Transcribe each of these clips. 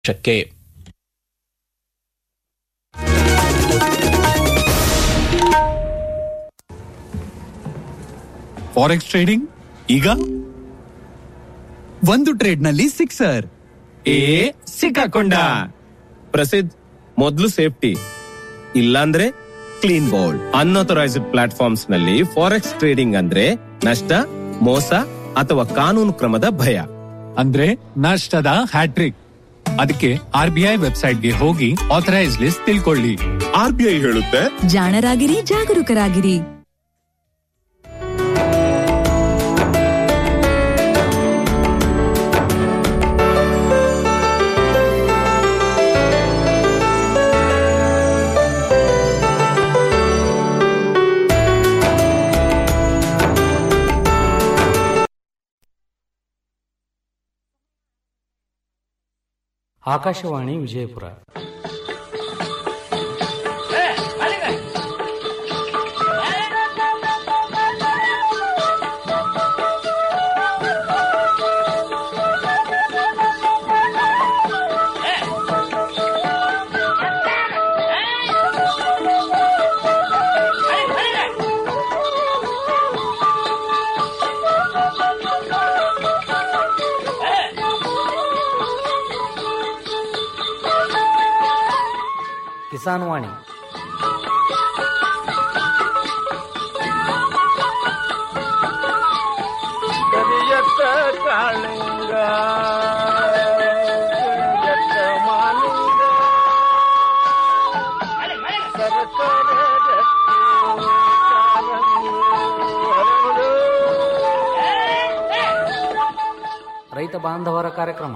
ಶಕ್ಕೆ forex trading ಈಗ ಒಂದು trade ನಲ್ಲಿ ಸಿಕ್ಸರ್ ಏ ಸಿಕ್ಕಾಕೊಂಡ ಪ್ರಸಿದ್ಧ ಮೊದಲು ಸೇಫ್ಟಿ ಇಲ್ಲಾಂದ್ರೆ ಕ್ಲೀನ್ ಬೌಲ್ಡ್ ಅನ್ಅಥರೈಸ್ಡ್ ಪ್ಲಾಟ್ಫಾರ್ಮ್ಸ್ ನಲ್ಲಿ ಫಾರೆಕ್ಸ್ ಟ್ರೇಡಿಂಗ್ ಅಂದ್ರೆ ನಷ್ಟ ಮೋಸ ಅಥವಾ ಕಾನೂನು ಕ್ರಮದ ಭಯ ಅಂದ್ರೆ ನಷ್ಟದ ಹ್ಯಾಟ್ರಿಕ್ ಅದಕ್ಕೆ ಆರ್ ಬಿ ಐ ವೆಬ್ಸೈಟ್ಗೆ ಹೋಗಿ ಆಥರೈಸ್ ಲಿಸ್ಟ್ ತಿಳ್ಕೊಳ್ಳಿ ಆರ್ ಬಿ ಐ ಹೇಳುತ್ತೆ ಜಾಣರಾಗಿರಿ ಜಾಗರೂಕರಾಗಿರಿ ಆಕಾಶವಾಣಿ ವಿಜಯಪುರ ಕಿಸಾನ್ ವಾಣಿ ಕರಿಯತ್ತ ಕಾಳಿಂಗ ಕರಿಯತ್ತ ಮಾಲಿಂಗ ಸರಕಾರ ರೈತ ಬಾಂಧವರ ಕಾರ್ಯಕ್ರಮ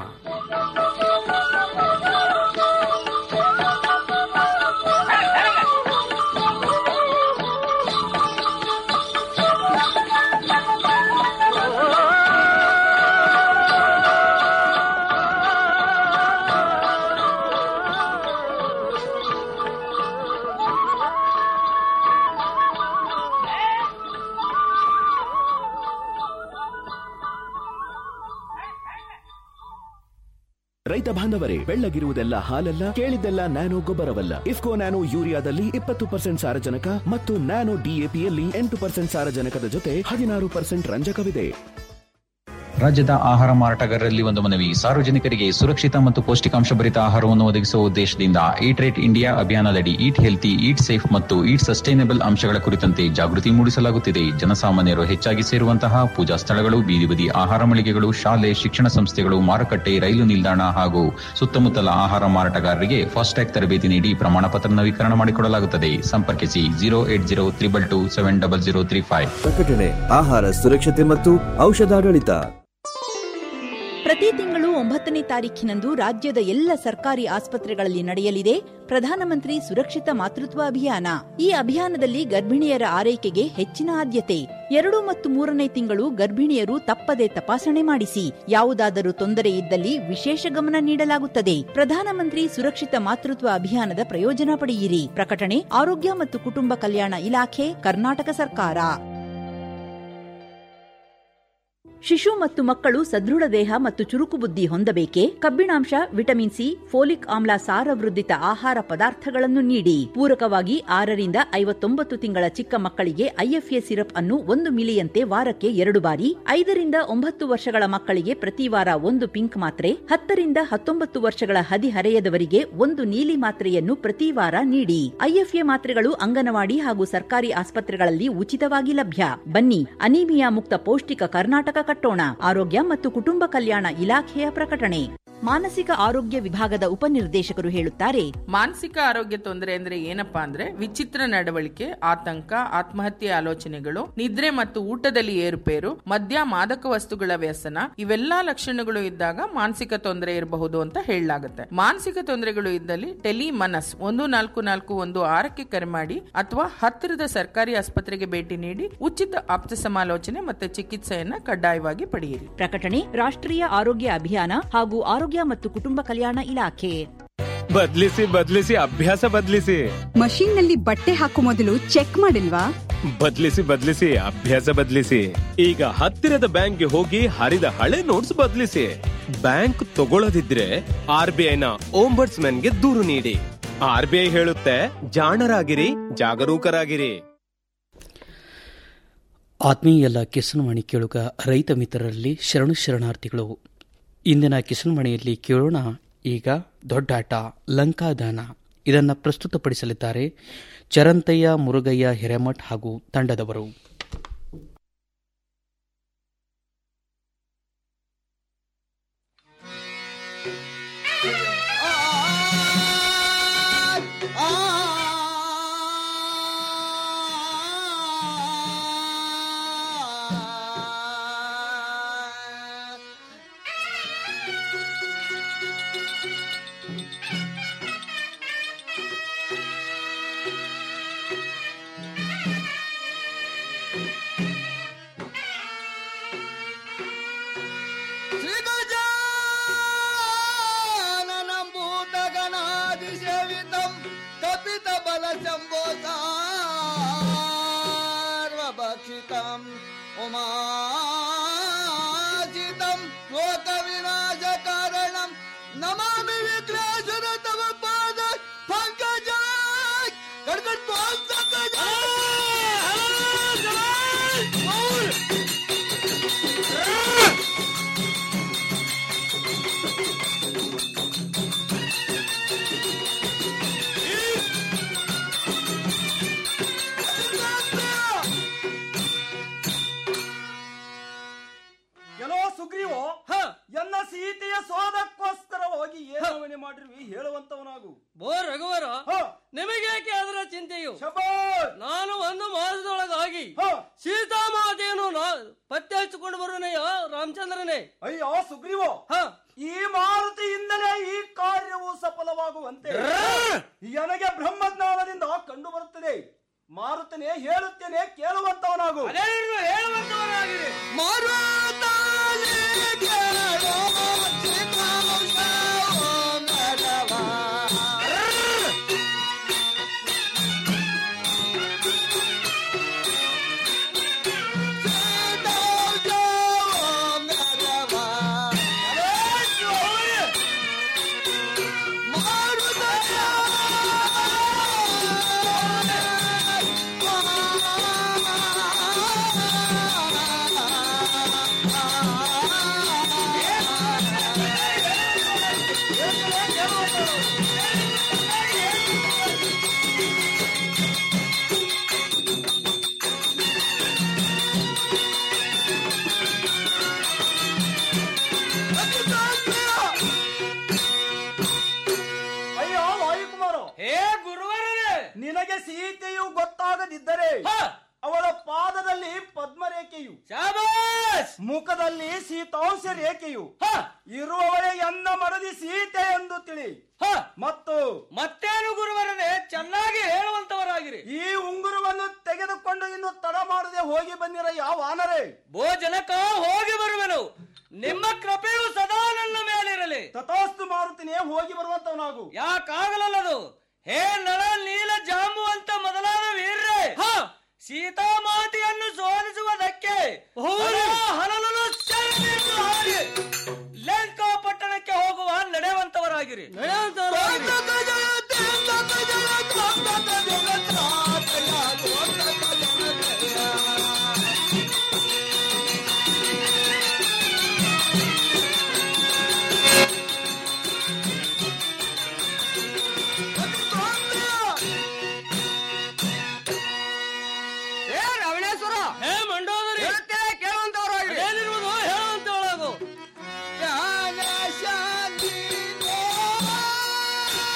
ರೈತ ಬಾಂಧವರೇ ಬೆಳ್ಳಗಿರುವುದೆಲ್ಲ ಹಾಲಲ್ಲ ಕೇಳಿದ್ದೆಲ್ಲ ನ್ಯಾನೋ ಗೊಬ್ಬರವಲ್ಲ ಇಫ್ಕೋ ನ್ಯಾನೋ ಯೂರಿಯಾದಲ್ಲಿ ಇಪ್ಪತ್ತು ಪರ್ಸೆಂಟ್ ಸಾರಜನಕ ಮತ್ತು ನ್ಯಾನೋ ಡಿಎಪಿಯಲ್ಲಿ ಎಂಟು ಪರ್ಸೆಂಟ್ ಸಾರಜನಕದ ಜೊತೆ ಹದಿನಾರು ಪರ್ಸೆಂಟ್ ರಂಜಕವಿದೆ ರಾಜ್ಯದ ಆಹಾರ ಮಾರಾಟಗಾರರಲ್ಲಿ ಒಂದು ಮನವಿ ಸಾರ್ವಜನಿಕರಿಗೆ ಸುರಕ್ಷಿತ ಮತ್ತು ಪೌಷ್ಟಿಕಾಂಶ ಭರಿತ ಆಹಾರವನ್ನು ಒದಗಿಸುವ ಉದ್ದೇಶದಿಂದ ಈಟ್ ರೇಟ್ ಇಂಡಿಯಾ ಅಭಿಯಾನದಡಿ ಈಟ್ ಹೆಲ್ತಿ ಈಟ್ ಸೇಫ್ ಮತ್ತು ಈಟ್ ಸಸ್ಟೈನಬಲ್ ಅಂಶಗಳ ಕುರಿತಂತೆ ಜಾಗೃತಿ ಮೂಡಿಸಲಾಗುತ್ತಿದೆ ಜನಸಾಮಾನ್ಯರು ಹೆಚ್ಚಾಗಿ ಸೇರುವಂತಹ ಪೂಜಾ ಸ್ಥಳಗಳು ಬೀದಿ ಬದಿ ಆಹಾರ ಮಳಿಗೆಗಳು ಶಾಲೆ ಶಿಕ್ಷಣ ಸಂಸ್ಥೆಗಳು ಮಾರುಕಟ್ಟೆ ರೈಲು ನಿಲ್ದಾಣ ಹಾಗೂ ಸುತ್ತಮುತ್ತಲ ಆಹಾರ ಮಾರಾಟಗಾರರಿಗೆ ಫಾಸ್ಟ್ಯಾಗ್ ತರಬೇತಿ ನೀಡಿ ಪ್ರಮಾಣ ಪತ್ರ ನವೀಕರಣ ಮಾಡಿಕೊಡಲಾಗುತ್ತದೆ ಸಂಪರ್ಕಿಸಿ zero eight zero triple two seven double zero three five ಪ್ರಕಟಣೆ ಆಹಾರ ಸುರಕ್ಷತೆ ಮತ್ತು ಔಷಧಾಡಳಿತ ಪ್ರತಿ ತಿಂಗಳು ಒಂಬತ್ತನೇ ತಾರೀಖಿನಂದು ರಾಜ್ಯದ ಎಲ್ಲ ಸರ್ಕಾರಿ ಆಸ್ಪತ್ರೆಗಳಲ್ಲಿ ನಡೆಯಲಿದೆ ಪ್ರಧಾನಮಂತ್ರಿ ಸುರಕ್ಷಿತ ಮಾತೃತ್ವ ಅಭಿಯಾನ ಈ ಅಭಿಯಾನದಲ್ಲಿ ಗರ್ಭಿಣಿಯರ ಆರೈಕೆಗೆ ಹೆಚ್ಚಿನ ಆದ್ಯತೆ ಎರಡು ಮತ್ತು ಮೂರನೇ ತಿಂಗಳು ಗರ್ಭಿಣಿಯರು ತಪ್ಪದೆ ತಪಾಸಣೆ ಮಾಡಿಸಿ ಯಾವುದಾದರೂ ತೊಂದರೆ ಇದ್ದಲ್ಲಿ ವಿಶೇಷ ಗಮನ ನೀಡಲಾಗುತ್ತದೆ ಪ್ರಧಾನಮಂತ್ರಿ ಸುರಕ್ಷಿತ ಮಾತೃತ್ವ ಅಭಿಯಾನದ ಪ್ರಯೋಜನ ಪಡೆಯಿರಿ ಪ್ರಕಟಣೆ ಆರೋಗ್ಯ ಮತ್ತು ಕುಟುಂಬ ಕಲ್ಯಾಣ ಇಲಾಖೆ ಕರ್ನಾಟಕ ಸರ್ಕಾರ ಶಿಶು ಮತ್ತು ಮಕ್ಕಳು ಸದೃಢ ದೇಹ ಮತ್ತು ಚುರುಕು ಬುದ್ಧಿ ಹೊಂದಬೇಕೆ ಕಬ್ಬಿಣಾಂಶ ವಿಟಮಿನ್ ಸಿ ಫೋಲಿಕ್ ಆಮ್ಲ ಸಾರವೃದ್ಧಿತ ಆಹಾರ ಪದಾರ್ಥಗಳನ್ನು ನೀಡಿ ಪೂರಕವಾಗಿ ಆರರಿಂದ ಐವತ್ತೊಂಬತ್ತು ತಿಂಗಳ ಚಿಕ್ಕ ಮಕ್ಕಳಿಗೆ ಐಎಫ್ಎ ಸಿರಪ್ ಅನ್ನು ಒಂದು ಮಿಲಿಯಂತೆ ವಾರಕ್ಕೆ ಎರಡು ಬಾರಿ ಐದರಿಂದ ಒಂಬತ್ತು ವರ್ಷಗಳ ಮಕ್ಕಳಿಗೆ ಪ್ರತಿ ವಾರ ಒಂದು ಪಿಂಕ್ ಮಾತ್ರೆ ಹತ್ತರಿಂದ ಹತ್ತೊಂಬತ್ತು ವರ್ಷಗಳ ಹದಿಹರೆಯದವರಿಗೆ ಒಂದು ನೀಲಿ ಮಾತ್ರೆಯನ್ನು ಪ್ರತಿ ವಾರ ನೀಡಿ ಐಎಫ್ಎ ಮಾತ್ರೆಗಳು ಅಂಗನವಾಡಿ ಹಾಗೂ ಸರ್ಕಾರಿ ಆಸ್ಪತ್ರೆಗಳಲ್ಲಿ ಉಚಿತವಾಗಿ ಲಭ್ಯ ಬನ್ನಿ ಅನೀಮಿಯಾ ಮುಕ್ತ ಪೌಷ್ಟಿಕ ಕರ್ನಾಟಕ ಕಟ್ಟೋಣ ಆರೋಗ್ಯ ಮತ್ತು ಕುಟುಂಬ ಕಲ್ಯಾಣ ಇಲಾಖೆಯ ಪ್ರಕಟಣೆ ಮಾನಸಿಕ ಆರೋಗ್ಯ ವಿಭಾಗದ ಉಪನಿರ್ದೇಶಕರು ಹೇಳುತ್ತಾರೆ ಮಾನಸಿಕ ಆರೋಗ್ಯ ತೊಂದರೆ ಅಂದ್ರೆ ಏನಪ್ಪಾ ಅಂದ್ರೆ ವಿಚಿತ್ರ ನಡವಳಿಕೆ ಆತಂಕ ಆತ್ಮಹತ್ಯೆ ಆಲೋಚನೆಗಳು ನಿದ್ರೆ ಮತ್ತು ಊಟದಲ್ಲಿ ಏರುಪೇರು ಮದ್ಯ ಮಾದಕ ವಸ್ತುಗಳ ವ್ಯಸನ ಇವೆಲ್ಲಾ ಲಕ್ಷಣಗಳು ಇದ್ದಾಗ ಮಾನಸಿಕ ತೊಂದರೆ ಇರಬಹುದು ಅಂತ ಹೇಳಲಾಗುತ್ತೆ ಮಾನಸಿಕ ತೊಂದರೆಗಳು ಇದ್ದಲ್ಲಿ ಟೆಲಿ ಮನಸ್ ಒಂದು ನಾಲ್ಕು ನಾಲ್ಕು ಒಂದು ಆರಕ್ಕೆ ಕರೆ ಮಾಡಿ ಅಥವಾ ಹತ್ತಿರದ ಸರ್ಕಾರಿ ಆಸ್ಪತ್ರೆಗೆ ಭೇಟಿ ನೀಡಿ ಉಚಿತ ಆಪ್ತ ಸಮಾಲೋಚನೆ ಮತ್ತು ಚಿಕಿತ್ಸೆಯನ್ನ ಕಡ್ಡಾಯವಾಗಿ ಪಡೆಯಿರಿ ಪ್ರಕಟಣೆ ರಾಷ್ಟ್ರೀಯ ಆರೋಗ್ಯ ಅಭಿಯಾನ ಹಾಗೂ ಆರೋಗ್ಯ ಮತ್ತು ಕುಟುಂಬ ಕಲ್ಯಾಣ ಇಲಾಖೆ ಬದ್ಲಿಸಿ ಬದ್ಲಿಸಿ ಅಭ್ಯಾಸ ಬದ್ಲಿಸಿ ಮಷೀನ್ ನಲ್ಲಿ ಬಟ್ಟೆ ಹಾಕೋ ಮೊದಲು ಚೆಕ್ ಮಾಡಿಲ್ವಾ ಬದ್ಲಿಸಿ ಬದ್ಲಿಸಿ ಅಭ್ಯಾಸ ಬದ್ಲಿಸಿ ಈಗ ಹತ್ತಿರದ ಬ್ಯಾಂಕ್ಗೆ ಹೋಗಿ ಹರಿದ ಹಳೆ ನೋಟ್ಸ್ ಬದ್ಲಿಸಿ ಬ್ಯಾಂಕ್ ತಗೊಳ್ಳದಿದ್ರೆ ಆರ್ ಬಿ ಐನ ಗೆ ದೂರು ನೀಡಿ ಆರ್ ಬಿ ಐ ಹೇಳುತ್ತೆ ಜಾಣರಾಗಿರಿ ಜಾಗರೂಕರಾಗಿರಿ ಆತ್ಮೀಯ ಕಿಸನವಾಣಿ ಕೇಳುಗ ರೈತ ಮಿತ್ರರಲ್ಲಿ ಶರಣು ಶರಣಾರ್ಥಿಗಳು ಇಂದಿನ ಕಿಸನವಾಣಿಯಲ್ಲಿ ಕೇಳೋಣ ಈಗ ದೊಡ್ಡಾಟ ಲಂಕಾದಾನ ಇದನ್ನು ಪ್ರಸ್ತುತಪಡಿಸಲಿದ್ದಾರೆ ಚರಂತಯ್ಯ ಮುರುಗಯ್ಯ ಹಿರೇಮಠ್ ಹಾಗೂ ತಂಡದವರು శ్రీగజాననంభూతగణాదిసేవితం కపిత బల శంభో సార్వభక్షితం ఉమాజితం లోక వినాశ కారణం నమామి విగ్రహసుర తమ పాద పంకజ కడకట్ ಎಲ್ಲೋ ಸುಗ್ರೀವೋ ಎನ್ನ ಸೀತೆಯ ಸೋದಕ್ಕೋಸ್ಕರವಾಗಿ ಏನವನೆ ಮಾಡಿರುವಿ ಹೇಳುವಂತವನಾಗು ಬೋ ರಘುವರ ನಿಮಗೇಕೆ ಅದರ ಚಿಂತೆಯು ನಾನು ಒಂದು ಮಾಸದೊಳಗಾಗಿ ಸೀತಾಮಾತೆಯನ್ನು ನಾ- ಪತ್ತೆ ಹಚ್ಚಿಕೊಂಡು ಬರುವನೆಯ ರಾಮಚಂದ್ರನೇ ಅಯ್ಯೋ ಸುಗ್ರೀವೋ ಈ ಮಾರುತಿಯಿಂದಲೇ ಈ ಕಾರ್ಯವು ಸಫಲವಾಗುವಂತೆ ನನಗೆ ಬ್ರಹ್ಮಜ್ಞಾನದಿಂದ ಕಂಡು ಬರುತ್ತದೆ ಮಾರುತನೇ ಹೇಳುತ್ತೇನೆ ಕೇಳುವಂತವನಾಗು ಹೇಳುವಂತವನಾಗಿದೆ ಅಯ್ಯೋ ವಾಯುಕುಮಾರ ಹೇ ಗುರುವರೇ ನಿನಗೆ ಸೀತೆಯು ಗೊತ್ತಾಗದಿದ್ದರೆ ಅವಳ ಪಾದದಲ್ಲಿ ಪದ್ಮರೇಖೆಯು ಮುಖದಲ್ಲಿ ಸೀತಾಂಶ ರೇಖೆಯು ಇರುವವಳೆ ಎನ್ನ ಮಡದಿ ಸೀತೆ ಎಂದು ತಿಳಿ ಮತ್ತು ಮತ್ತೇನು ಗುರುವರನೇ ಚೆನ್ನಾಗಿ ಹೇಳುವಂತವರಾಗಿರಿ ಈ ಉಂಗುರವನ್ನು ತೆಗೆದುಕೊಂಡು ಇನ್ನು ತಡ ಮಾಡದೆ ಹೋಗಿ ಬಂದಿರ ಯಾವ ಆನರೇ ಭೋ ಜನಕ ಹೋಗಿ ಬರುವೆನು ನಿಮ್ಮ ಕೃಪೆಯು ಸದಾ ನನ್ನ ಮೇಲಿರಲಿ ತಥಾಸ್ತು ಮಾರುತಿನೇ ಹೋಗಿ ಬರುವಂತವನಾಗು ಯಾಕಾಗಲಲ್ಲದು ಹೇ ನಳ ನೀಲ ಜಾಂಬು ಅಂತ ಮೊದಲಾದ ವೀರ್ರೆ ಸೀತಾಮಾತೆಯನ್ನು ಸೋಲಿಸುವುದಕ್ಕೆ ಹಲಲು ಹಾರಿ ಲಂಕಾ ಪಟ್ಟಣಕ್ಕೆ ಹೋಗುವ ನಡೆಯುವಂತವರಾಗಿರಿ ಏ ರವಣೇಶ್ವರ ಹೇ ಮಂಡೋದರಿ ಹೇಳ್ತೇನೆ ಕೇಳುವಂತವರಾಗಿ ಏನಿರುವುದು ಹೇಳುವಂತವಳಾಗು ಜ್ಞಾನ ಶಾಂತಿ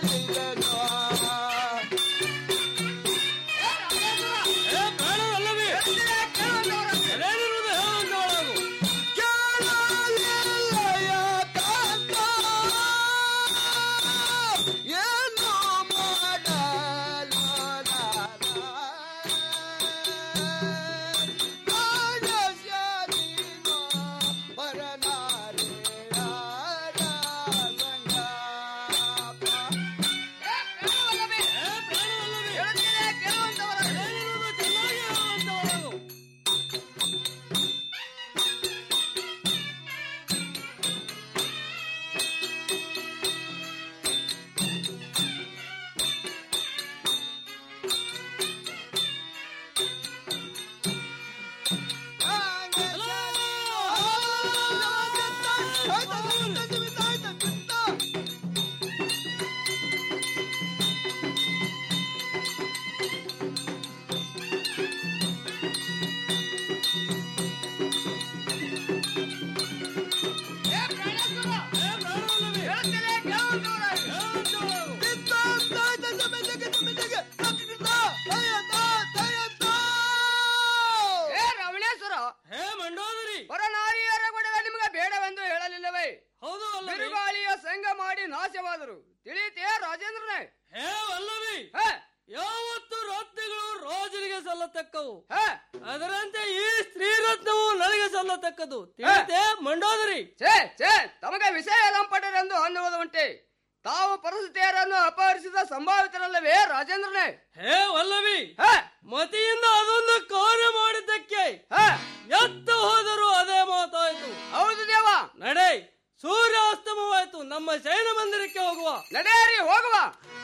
ಏ ರವಳೇಶ್ವರ ಹೇ ಮಂಡೋದರಿ ಪರನಾರಿಯರ ಗೊಡವೆ ನಿಮಗೆ ಬೇಡವೆಂದು ಹೇಳಲಿಲ್ಲವೇ ಹೌದು ಅಲ್ಲವೇ? ಬಿರುಗಾಳಿಯ ಸಂಘ ಮಾಡಿ ನಾಶವಾದರು ತಿಳಿತೇ ರಾಜೇಂದ್ರನೇ ಹೇ ವಲ್ಲವಿ ಯಾವತ್ತು ರತ್ನಗಳು ರಾಜನಿಗೆ ಸಲ್ಲತಕ್ಕವು ಅದರಂತೆ ಈ ಸ್ತ್ರೀರತ್ನವು ನನಗೆ ಸಲ್ಲತಕ್ಕದು ತಿಳಿತೆ ಮಂಡೋದರಿ ಛೇ ಛೇ ತಮಗೆ ವಿಷಯ ಲಂಪಟರೆಂದು ಅನ್ನುವುದು ಉಂಟೆ ತಾವು ಪರಿಸ್ಥಿತಿಯರನ್ನು ಅಪಹರಿಸಿದ ಸಂಭಾವಿತರಲ್ಲವೇ ರಾಜೇಂದ್ರನೇ ಹೇ ವಲ್ಲವಿ ಮತಿಯಿಂದ ಅದೊಂದು ಕಾರ್ಯ ಮಾಡಿದ್ದಕ್ಕೆ ಎತ್ತ ಹೋದರೂ ಅದೇ ಮಾತಾಯಿತು ಹೌದು ದೇವ ನಡೆ ಸೂರ್ಯಾಸ್ತಮವಾಯಿತು ನಮ್ಮ ಶಯನ ಮಂದಿರಕ್ಕೆ ಹೋಗುವ ನಡೆಯರಿ ಹೋಗುವ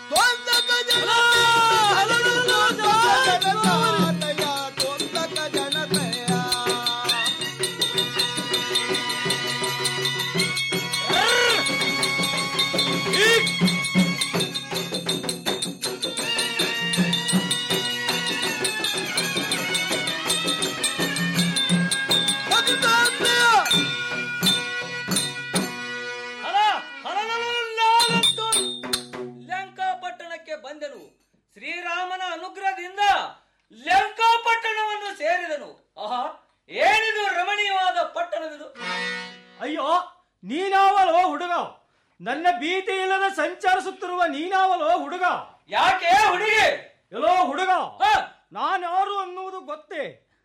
ಹಲ ಹಲನಲು ನಾನಂತೂ ಲಂಕಾಪಟ್ಟಣಕ್ಕೆ ಬಂದೆನು ಶ್ರೀರಾಮನ ಅನುಗ್ರಹದಿಂದ ಲಂಕಾಪಟ್ಟಣವನ್ನು ಸೇರಿದನು ಆಹಾ ಏನಿದು ರಮಣೀಯವಾದ ಪಟ್ಟಣವಿದು ಅಯ್ಯೋ ನೀನಾವಲೋ ಹುಡುಗ ನನ್ನ ಭೀತಿ ಇಲ್ಲದ ಸಂಚರಿಸುತ್ತಿರುವ ನೀನಾವಲೋ ಹುಡುಗ ಯಾಕೆ ಹುಡುಗಿ ಎಲ್ಲೋ ಹುಡುಗ ನಾನ್ಯಾರು ಅನ್ನುವುದು ಗೊತ್ತೇ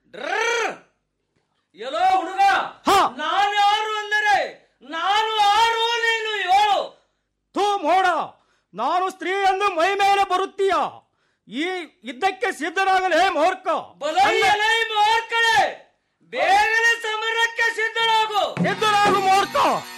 ಎಲ್ಲೋ ಹುಡುಗ ನಾನು ಯಾರು ಅಂದರೆ ನಾನು ಆರು ನೀನು ಏಳು ಥೂ ಮೋಡ ನಾನು ಸ್ತ್ರೀ ಎಂದು ಮೈ ಮೇಲೆ ಬರುತ್ತೀಯ ಈ ಯುದ್ಧಕ್ಕೆ ಸಿದ್ಧರಾಗಲೇ ಮೂರ್ಖ ಬಲೈ ಮಾರ್ಕಳೆ ಬೇಗನೆ ಸಮರಕ್ಕೆ ಸಿದ್ಧರಾಗು ಸಿದ್ಧರಾಗು ಮೂರ್ಖ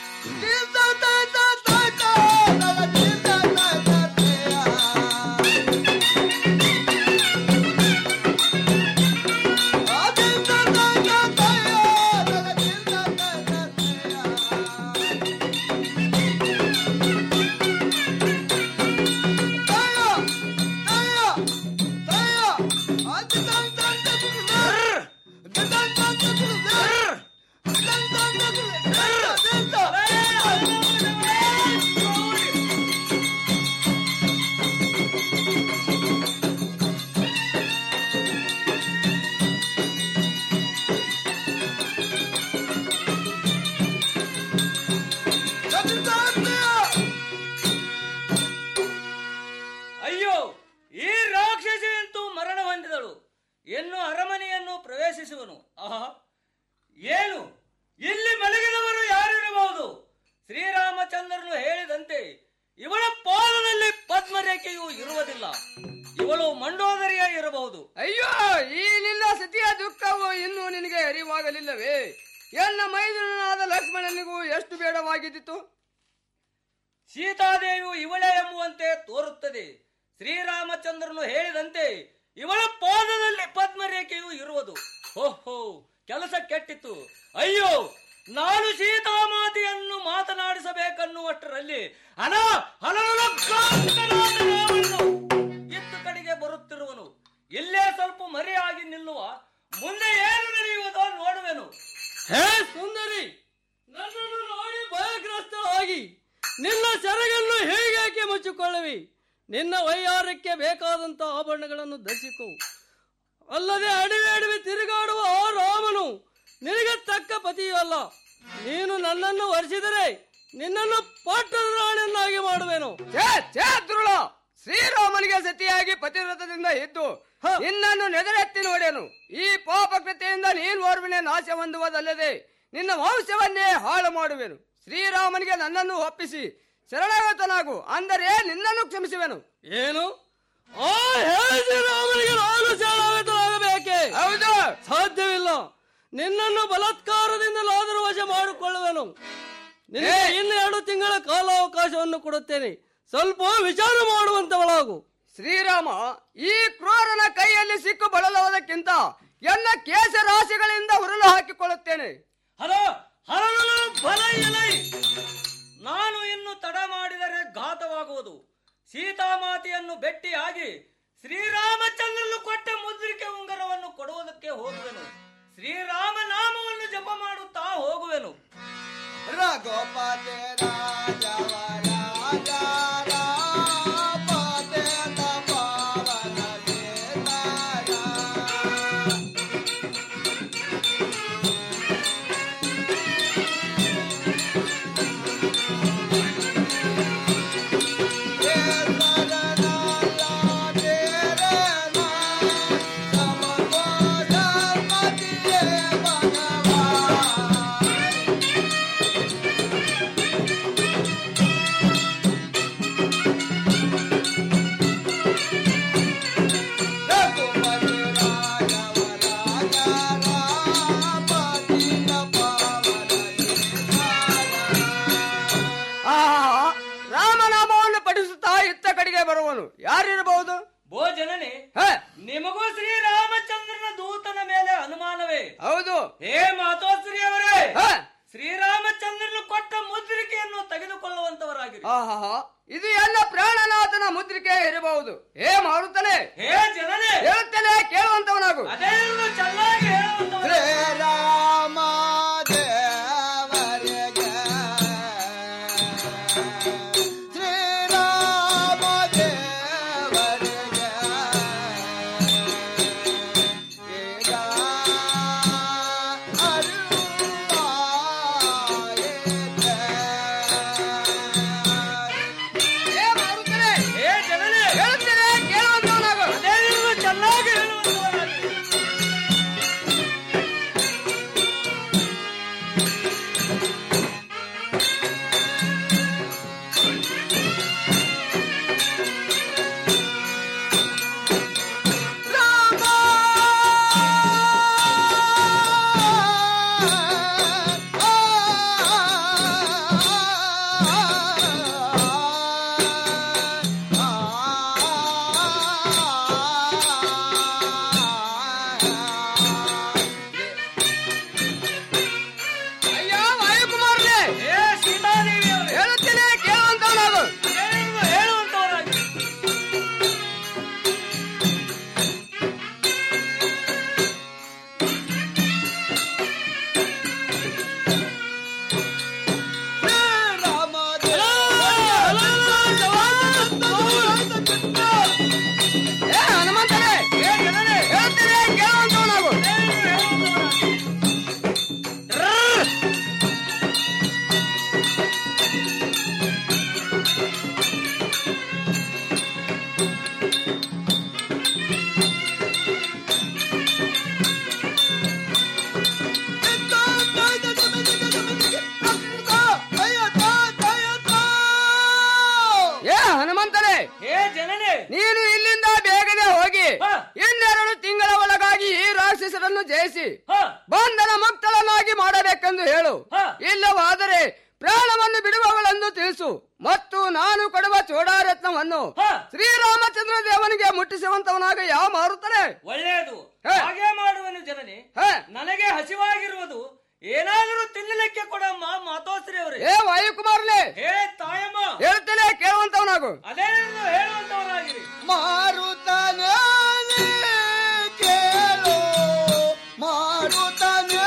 ಅಯ್ಯೋ ಈ ರಾಕ್ಷಸಿಯಂತೂ ಮರಣ ಹೊಂದಿದಳು ಇನ್ನು ಅರಮನೆಯನ್ನು ಪ್ರವೇಶಿಸುವನು ಆಹಾ ಏನು ಇಲ್ಲಿ ಮಲಗಿದವರು ಯಾರಿರಬಹುದು ಶ್ರೀರಾಮಚಂದ್ರನು ಹೇಳಿದಂತೆ ಇವಳ ಪಾದದಲ್ಲಿ ಪದ್ಮರೇಖೆಯು ಇರುವುದಿಲ್ಲ ಇವಳು ಮಂಡೋದರಿಯ ಇರಬಹುದು ಅಯ್ಯೋ ಈ ನಿನ್ನ ಸತಿಯ ದುಃಖವು ಇನ್ನೂ ನಿನಗೆ ಅರಿವಾಗಲಿಲ್ಲವೇ ಎನ್ನ ಮೈದುನನಾದ ಲಕ್ಷ್ಮಣನಿಗೂ ಎಷ್ಟು ಬೇಡವಾಗಿದ್ದಿತು ಸೀತಾದೇವಿಯು ಇವಳೇ ಎಂಬುವಂತೆ ತೋರುತ್ತದೆ ಶ್ರೀರಾಮಚಂದ್ರನು ಹೇಳಿದಂತೆ ಇವಳ ಪಾದದಲ್ಲಿ ಪದ್ಮರೇಖೆಯು ಇರುವುದು ಓಹೋ ಕೆಲಸ ಕೆಟ್ಟಿತು ಅಯ್ಯೋ ನಾನು ಸೀತಾಮಾತೆಯನ್ನು ಮಾತನಾಡಿಸಬೇಕನ್ನುವಷ್ಟರಲ್ಲಿ ಅನ ಹಲವು ಇತ್ತು ಕಡೆಗೆ ಬರುತ್ತಿರುವನು ಇಲ್ಲೇ ಸ್ವಲ್ಪ ಮರೆಯಾಗಿ ನಿಲ್ಲುವ ಮುಂದೆ ಏನು ನಡೆಯುವುದೋ ನೋಡುವೆನು ಹೇ ಸುಂದರಿ ನನ್ನನ್ನು ನೋಡಿ ಭಯಗ್ರಸ್ತಳಾಗಿ ನಿನ್ನ ಸೆರಗನ್ನು ಹೇಗೇಕೆ ಮುಚ್ಚಿಕೊಳ್ಳುವೆ ದೇವಿ ನಿನ್ನ ವೈಯಾರಕ್ಕೆ ಬೇಕಾದಂತ ಆಭರಣಗಳನ್ನು ಧರಿಸಿಕೋ ಅಲ್ಲದೆ ಅಡವಿ ಅಡವಿ ತಿರುಗಾಡುವ ಆ ರಾಮನು ನಿನಗೆ ತಕ್ಕ ಪತಿಯೂ ಅಲ್ಲ ನೀನು ನನ್ನನ್ನು ವರಿಸಿದರೆ ನಿನ್ನನ್ನು ಪಟ್ಟದ ರಾಣಿಯನ್ನಾಗಿ ಮಾಡುವೆನು ಛೇ ಛೇ ದುರುಳ ಶ್ರೀರಾಮನಿಗೆ ಸತಿಯಾಗಿ ಪತಿವ್ರತದಿಂದ ಇದ್ದು ನಿನ್ನನ್ನು ನೆದರೆತ್ತಿ ನೋಡೆನು ಈ ಪಾಪಕೃತಿಯಿಂದ ನೀನು ಓರ್ವಿನ ನಾಶ ಹೊಂದುವುದಲ್ಲದೆ ನಿನ್ನ ವಂಶವನ್ನೇ ಹಾಳು ಮಾಡುವೆನು ಶ್ರೀರಾಮನಿಗೆ ನನ್ನನ್ನು ಒಪ್ಪಿಸಿ ಶರಣಾಗತನಾಗು ಅಂದರೆ ನಿನ್ನನ್ನು ಕ್ಷಮಿಸುವೆನು ಏನು ಆ ಹೇ ಶ್ರೀರಾಮನಿಗೆ ನಾನು ಶರಣಾಗತನಾಗಬೇಕೆ ಹೌದು ಸಾಧ್ಯವಿಲ್ಲ ನಿನ್ನನ್ನು ಬಲಾತ್ಕಾರದಿಂದಲಾದರೂ ವಶ ಮಾಡಿಕೊಳ್ಳುವೆನು ನಿನಗೆ ಇನ್ನೆರಡು ತಿಂಗಳ ಕಾಲಾವಕಾಶವನ್ನು ಕೊಡುತ್ತೇನೆ ಸ್ವಲ್ಪ ವಿಚಾರ ಮಾಡುವಂತವಳಾಗು ಶ್ರೀರಾಮ ಈ ಕ್ರೂರನ ಕೈಯಲ್ಲಿ ಸಿಕ್ಕು ಬಳಲುವುದಕ್ಕಿಂತ ಎನ್ನ ಕೇಶ ರಾಶಿಗಳಿಂದ ಹುರುಳು ಹಾಕಿಕೊಳ್ಳುತ್ತೇನೆ ಹಲೋ ಹಲೋ ಫಲ ಎಲೈ ನಾನು ಇನ್ನು ತಡ ಮಾಡಿದರೆ ಘಾತವಾಗುವುದು ಸೀತಾಮಾತೆಯನ್ನು ಭೇಟಿಯಾಗಿ ಶ್ರೀರಾಮಚಂದ್ರನು ಕೊಟ್ಟ ಮುದ್ರಿಕೆ ಉಂಗರವನ್ನು ಕೊಡುವುದಕ್ಕೆ ಹೋಗುವೆನು ಶ್ರೀರಾಮ ನಾಮವನ್ನು ಜಪ ಮಾಡುತ್ತಾ ಹೋಗುವೆನು ರಘುಪತಿ ರಾಜವರ ಆಹಾ, ರಾಮನಾಮವನ್ನು ಪಠಿಸುತ್ತಾ ಇತ್ತ ಕಡೆಗೆ ಬರುವನು ಯಾರಿರಬಹುದು ಭೋಜನನೆ ಹೇ, ನಿಮಗೂ ಶ್ರೀರಾಮಚಂದ್ರನ ದೂತನ ಮೇಲೆ ಅನುಮಾನವೇ ಹೌದು ಹೇ ಮಾತೋಶ್ರೀ ಅವರೇ ಹೇ, ಶ್ರೀರಾಮಚಂದ್ರನು ಕೊಟ್ಟ ಮುದ್ರಿಕೆಯನ್ನು ತೆಗೆದುಕೊಳ್ಳುವಂತವರಾಗಿರಿ ಆಹಾ, ಇದು ಎಲ್ಲ ಪ್ರಾಣನಾಥನ ಮುದ್ರಿಕೆ ಇರಬಹುದು ಹೇ ಮಾರುತ್ತನೆ ಹೇ ಜನನೇ ಹೇಳುತ್ತೇನೆ ಕೇಳುವಂತವನಾಗು ಅದೇ ಚೆನ್ನಾಗಿ ಹೇಳುವಂತವರು ಶ್ರೀರಾಮ ದೇವರಿಗೆ ಶ್ರೀರಾಮ ದೇವರಿಗೆ ಈಗ ಹೇ ಮಾರುತ್ತನೆ ಹೇ ಜನನೇ ಹೇಳುತ್ತೇನೆ ಕೇಳುವಂತವನಾಗು ಅದೇ ಚೆನ್ನಾಗಿ ಹೇಳುವಂತವರಾಗಿರಿ ಅಯ್ಯ ವಾಯುಕುಮಾರನೇ ಹೇ ಸೀತಾದೇವಿ ಅವರೇ ಹೇಳುತ್ತೇನೆ ಕೇಳುವಂತವನಾಗು ಅದೇನು ಹೇಳುವಂತವರಾಗಿರಿ ಹೇ ಹನುಮಂತನೇ ಹೇ ಜನನೇ ಹೇಳುತ್ತೇನೆ ಕೇಳುವಂತವನಾಗು ಏ ಹನುಮಂತನೇ ಹೇ ಜನನೇ ನೀನು ಇಲ್ಲಿಂದ ಬೇಗನೆ ಹೋಗಿ ಹಾ. ಇನ್ನೆರಡು ತಿಂಗಳ ಒಳಗಾಗಿ ಈ ರಾಕ್ಷಸರನ್ನು ಜಯಿಸಿ ಹ ಬಂಧನ ಮುಕ್ತಳನ್ನಾಗಿ ಮಾಡಬೇಕೆಂದು ಹೇಳು ಹಾ. ಇಲ್ಲವಾದರೆ ಪ್ರಾಣವನ್ನು ಬಿಡುವವಳೆಂದು ತಿಳಿಸು ಮತ್ತು ನಾನು ಕೊಡುವ ಚೋಡಾರತ್ನವನ್ನು ಹಾ. ಶ್ರೀರಾಮಚಂದ್ರ ದೇವನಿಗೆ ಮುಟ್ಟಿಸುವಂತವನಾಗ ಯಾವ ಮಾರುತ್ತಾನೆ ಒಳ್ಳೆಯದು ಹೇ. ಹಾಗೆ ಮಾಡುವನು ಜನನೇ ಹೇ ನನಗೆ ಹಸಿವಾಗಿರುವುದು ಏನಾದರೂ ತಿನ್ನಲಿಕ್ಕೆ ಕೊಡಮ್ಮ ಮಾತೋಶ್ರೀ ಅವರೇ ಏ ವಾಯುಕುಮಾರನೇ ಹೇ ತಾಯಮ್ಮ ಹೇಳ್ತೇನೆ ಕೇಳುವಂತವನಾಗು ಅದೇನು ಹೇಳುವಂತವರಾಗಿರಿ ಮಾರುತನೇ ಕೇಳು ಮಾರುತನೇ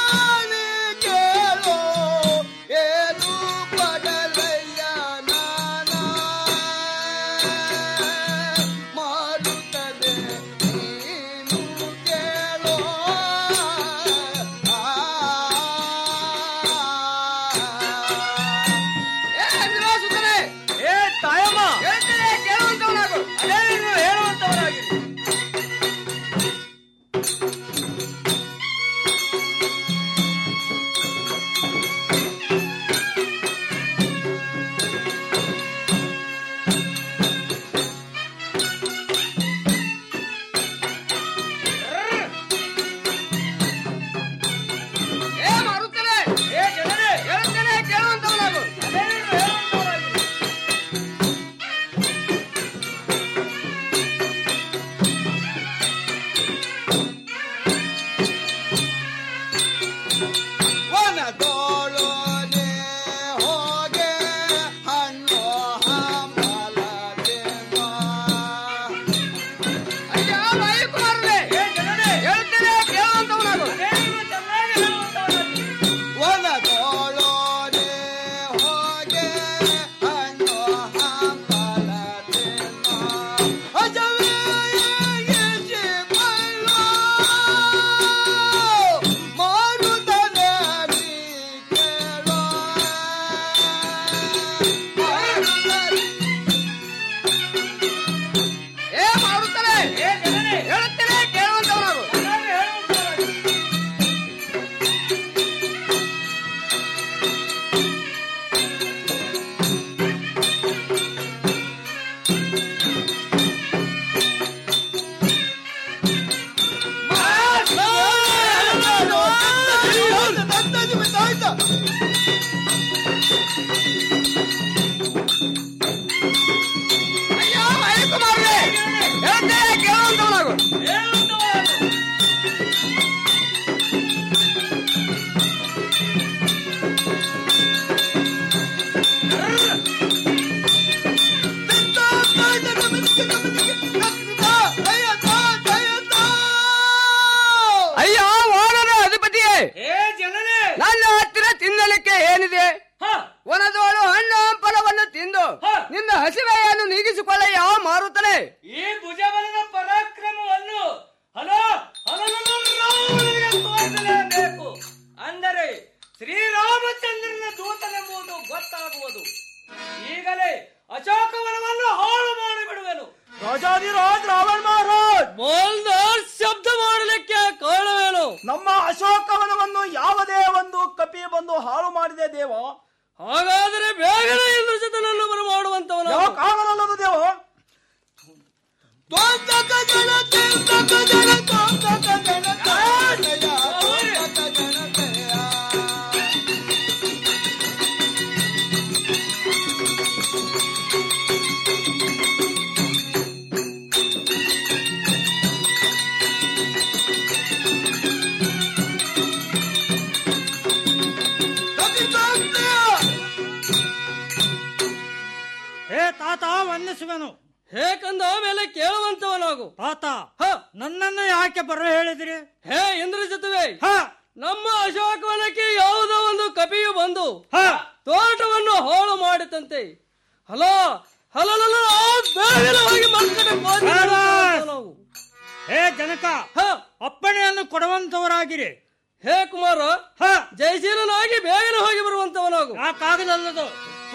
ಕೇಳು ಏನು ಪಡಲಯ್ಯ ನಾನ ಮಾರುತ್ತದೆ ನೀನು ಕೇಳೋ ಏ ತಾಯಮ್ಮ ಹೇಳ್ತೇನೆ ಕೇಳುವಂತವನಾಗು ಅದೇ ನೀನು ಹೇಳುವಂತವನಾಗಿರಿ ಏ ಮಾರುತ್ತಲೇ ಏ ಜನರೇ ಹೇಳ್ತೇನೆ ಕೇಳುವಂತವನಾಗು ಅದೇ ನೀನು ಹೇಳುವಂತವನಾಗಿರಿ ವನದೋಳನೆ ಹೋಗೆ ಹಣ್ಣು ಹಂಬಲದೆವ. ಅಯ್ಯ ಬಾಯಿ ಕುಮಾರನೇ ಹೇಳ್ತೇನೆ ಕೇಳುವಂತವನಾಗು ಅದೇ ನೀನು ಚೆನ್ನಾಗಿ ಹೇಳುವಂತವನಾಗಿರಿ ವನದೋಳನೆ ಹೋಗೆ ಹಣ್ಣು ಹಂಬಲದೆವ. ಅಜವೇ ಎಸಿಕೊಳ್ಳ ಮಾರುತನೆ ನೀ ಕೇಳೋ. ಏ ಮಾರುತ್ತಲೇ ಏ ಜನರೇ ಹೇಳ್ತೇನೆ ಕೇಳುವಂತವನಾಗು ಅಯ್ಯೋ ಬಾಯಿ ಕುಮಾರನೇ ಹೇಳ್ತೇನೆ ಕೇಳುವಂತವನಾಗು ಅಯ್ಯ ವಾನರ ಅಧಿಪತಿಯೇ ಏ ಜನರೇ ನನ್ನ ಹತ್ತಿರ ತಿನ್ನಲಿಕ್ಕೆ ಏನಿದೆ ವನದೋಳು ಹಣ್ಣು ಹಂಪಲವನ್ನು ತಿಂದು ನಿನ್ನ ಹಸಿವೆಯನ್ನು ನೀಗಿಸಿಕೊಳ್ಳ ಯಾವ ಮಾರುತ್ತಲೇ ಈ ಭುಜಬಲದ ಪರಾಕ್ರಮವನ್ನು ಹಲೋ ಹಲವನಿಗೆ ತೋರಿಸಲೇಬೇಕು ಅಂದರೆ ಶ್ರೀರಾಮಚಂದ್ರನ ದೂತನೆಂಬುದು ಗೊತ್ತಾಗುವುದು ಈಗಲೇ ಅಶೋಕವನವನ್ನು ಹಾಳು ಮಾಡಿಬಿಡುವೆನು ರಾಜಾದಿರಾಜ್ ರಾವಣ ಮಹಾರಾಜ್ ಮೋಲ್ದಾರ್ ಶಬ್ದ ಮಾಡಲಿಕ್ಕೆ ಕಾರಣವೇನು ನಮ್ಮ ಅಶೋಕವನವನ್ನು ಯಾವುದೇ ಒಂದು ಕಪಿ ಬಂದು ಹಾಳು ಮಾಡಿದೆ ದೇವ ಹಾಗಾದರೆ ಬೇಗನೆ ಇಂದ್ರಜಿತನನ್ನು ಬರಮಾಡುವಂತವನು ಯಾಕಾಗಲಲ್ಲದು ದೇವ ಹೇ ತಾತ ವಂದಿಸುವೆನು ಹೇ ಕಂದ ಮೇಲೆ ಕೇಳುವಂತವನಾಗು ತಾತ ನನ್ನನ್ನು ಯಾಕೆ ಬರ ಹೇಳಿದಿರಿ ಹೇ ಇಂದ್ರಜಿತುವೆ ನಮ್ಮ ಅಶೋಕವನಕ್ಕೆ ಯಾವುದೋ ಒಂದು ಕಪಿಯು ಬಂದು ತೋಟವನ್ನು ಹಾಳು ಮಾಡಿತಂತೆ ಹಲೋ ಹಲೋ ಬೇಗನೆ ಹೋಗಿ ಮಕ್ಕಳ ನಾವು ಹೇ ಜನಕ ಅಪ್ಪಣೆಯನ್ನು ಕೊಡುವಂತವರಾಗಿರಿ ಹೇ ಕುಮಾರ ಜಯಶೀಲನಾಗಿ ಬೇಗನೆ ಹೋಗಿ ಬರುವಂತವನಾಗು ಯಾಕಾಗದಲ್ಲದು